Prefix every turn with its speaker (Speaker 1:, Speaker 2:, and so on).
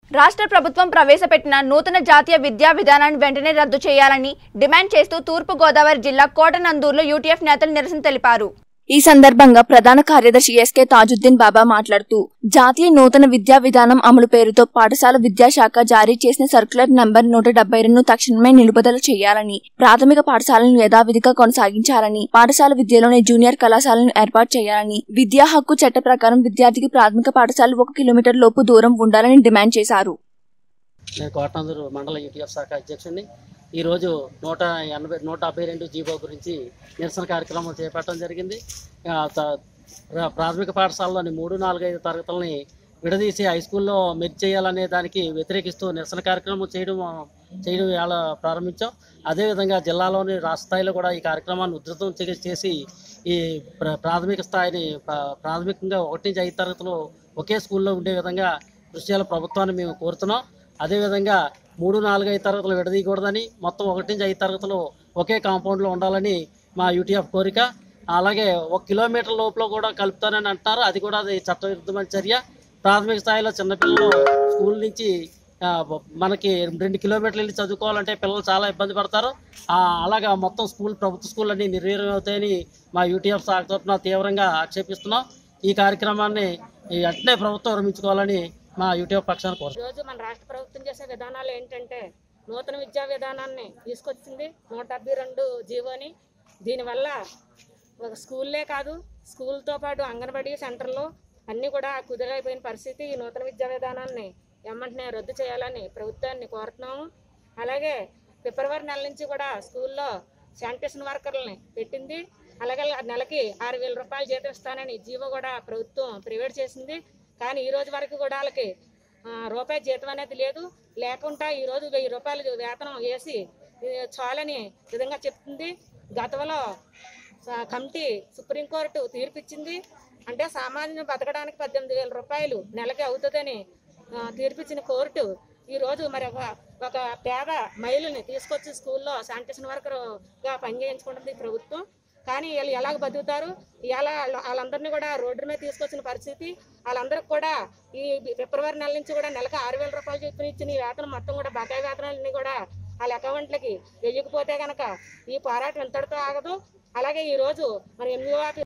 Speaker 1: రాష్ట్ర ప్రభుత్వం ప్రవేశపెట్టిన నూతన జాతీయ విద్యా విధానాన్ని వెంటనే రద్దు చేయాలని డిమాండ్ చేస్తూ తూర్పు గోదావరి జిల్లా కోటనందూరులో యూటీఎఫ్ నేతలు నిరసన తెలిపారు ఈ సందర్భంగా ప్రధాన కార్యదర్శి ఎస్కే తాజుద్దీన్ బాబా మాట్లాడుతూ జాతీయ నూతన విద్యా విధానం అమలు పేరుతో పాఠశాల విద్యాశాఖ జారీ చేసిన సర్క్యులర్ నంబర్ నూట డెబ్బై రెండు తక్షణమే నిలుపుదల చేయాలని ప్రాథమిక పాఠశాలను యథావిధిగా కొనసాగించాలని పాఠశాల విద్యలోనే జూనియర్ కళాశాలను ఏర్పాటు చేయాలని విద్యా హక్కు చట్ట ప్రకారం విద్యార్థికి ప్రాథమిక పాఠశాల ఒక కిలోమీటర్ లోపు దూరం ఉండాలని డిమాండ్ చేశారు
Speaker 2: నేను కోటనందూరు మండల యూటీఎఫ్ శాఖ అధ్యక్షుడిని ఈరోజు నూట ఎనభై నూట డెబ్బై రెండు జీవో గురించి నిరసన కార్యక్రమం చేపట్టడం జరిగింది ఆ, త- ప్ర- ప్రాథమిక పాఠశాలలోని మూడు నాలుగు ఐదు తరగతులని విడదీసి హై స్కూల్లో మెర్జ్ చేయాలనే దానికి వ్యతిరేకిస్తూ నిరసన కార్యక్రమం చేయడం చేయడం ఇవాళ ప్రారంభించాం అదేవిధంగా జిల్లాలోని రాష్ట్ర స్థాయిలో కూడా ఈ కార్యక్రమాన్ని ఉధృతం చే- చేసి ఈ ప్ర- ప్రాథమిక స్థాయిని ప్ర- ప్రాథమికంగా ఒకటి నుంచి ఐదు తరగతులు ఒకే స్కూల్లో ఉండే విధంగా కృషి చేయాలి ప్రభుత్వాన్ని మేము కోరుతున్నాం అదేవిధంగా మూడు నాలుగు ఐదు తరగతులు విడదీయకూడదని మొత్తం ఒకటి నుంచి ఐదు తరగతులు ఒకే కాంపౌండ్లో ఉండాలని మా యూటీఎఫ్ కోరిక అలాగే ఒక కిలోమీటర్ లోపల కూడా కలుపుతానని అంటున్నారు అది కూడా అది చట్టవిరుద్ధమైన చర్య ప్రాథమిక స్థాయిలో చిన్నపిల్లలు స్కూల్ నుంచి ఆ, మనకి రెండు కిలోమీటర్లు వెళ్ళి చదువుకోవాలంటే పిల్లలు చాలా ఇబ్బంది పడతారు ఆ, అలాగా మొత్తం స్కూల్ ప్రభుత్వ స్కూల్ అన్ని నిర్వీర్యం అవుతాయని మా యూటీఎఫ్ శాఖ తరఫున తీవ్రంగా ఆక్షేపిస్తున్నాం ఈ కార్యక్రమాన్ని ఈ వెంటనే ప్రభుత్వం విరమించుకోవాలని మా యూటీఎఫ్ పక్షాన్ని కోరుతున్నాం
Speaker 3: ఈరోజు మన రాష్ట్ర ప్రభుత్వం చేసే విధానాలు ఏంటంటే నూతన విద్యా విధానాన్ని తీసుకొచ్చింది నూట డెబ్బై రెండు జీవోని దీనివల్ల ఒక స్కూల్లే కాదు స్కూల్తో పాటు అంగన్వాడీ సెంటర్లు అన్నీ కూడా కుదిరైపోయిన పరిస్థితి ఈ నూతన విద్యా విధానాన్ని ఎమ్మంటనే రద్దు చేయాలని ప్రభుత్వాన్ని కోరుతున్నాము అలాగే ఫిబ్రవరి నెల నుంచి కూడా స్కూల్లో శానిటేషన్ వర్కర్లని పెట్టింది అలాగే నెలకి ఆరు వేల రూపాయలు జీతం ఇస్తానని జీవో కూడా ప్రభుత్వం ప్రైవేట్ చేసింది కానీ ఈ రోజు వరకు కూడా వాళ్ళకి ఆ, రూపాయి జీతం అనేది లేదు లేకుండా ఈరోజు వెయ్యి రూపాయలు వేతనం వేసి ఇది చాలని విధంగా చెప్తుంది గతంలో స- కమిటీ సుప్రీంకోర్టు తీర్పిచ్చింది అంటే సామాన్యుని బతకడానికి పద్దెనిమిది వేల రూపాయలు నెలకి అవుతుందని ఆ, తీర్పిచ్చిన కోర్టు ఈరోజు మరి ఒక ఒక పేద మహిళని తీసుకొచ్చి స్కూల్లో శానిటేషన్ వర్కర్గా పనిచేయించుకుంటుంది ఈ ప్రభుత్వం కానీ వీళ్ళు ఎలాగ బతుకుతారు ఇలా వాళ్ళందరినీ కూడా రోడ్డు మీద తీసుకొచ్చిన పరిస్థితి వాళ్ళందరికి కూడా ఈ ఫిబ్రవరి నెల నుంచి కూడా నెలకు ఆరు వేల రూపాయలు చెప్పిన ఇచ్చిన ఈ వేతనం మొత్తం కూడా బకాయి వేతనాలన్నీ కూడా వాళ్ళ అకౌంట్లకి వెయ్యకపోతే కనుక ఈ పోరాటం ఇంతటితో ఆగదు అలాగే ఈ రోజు మరి ఎనిమిదో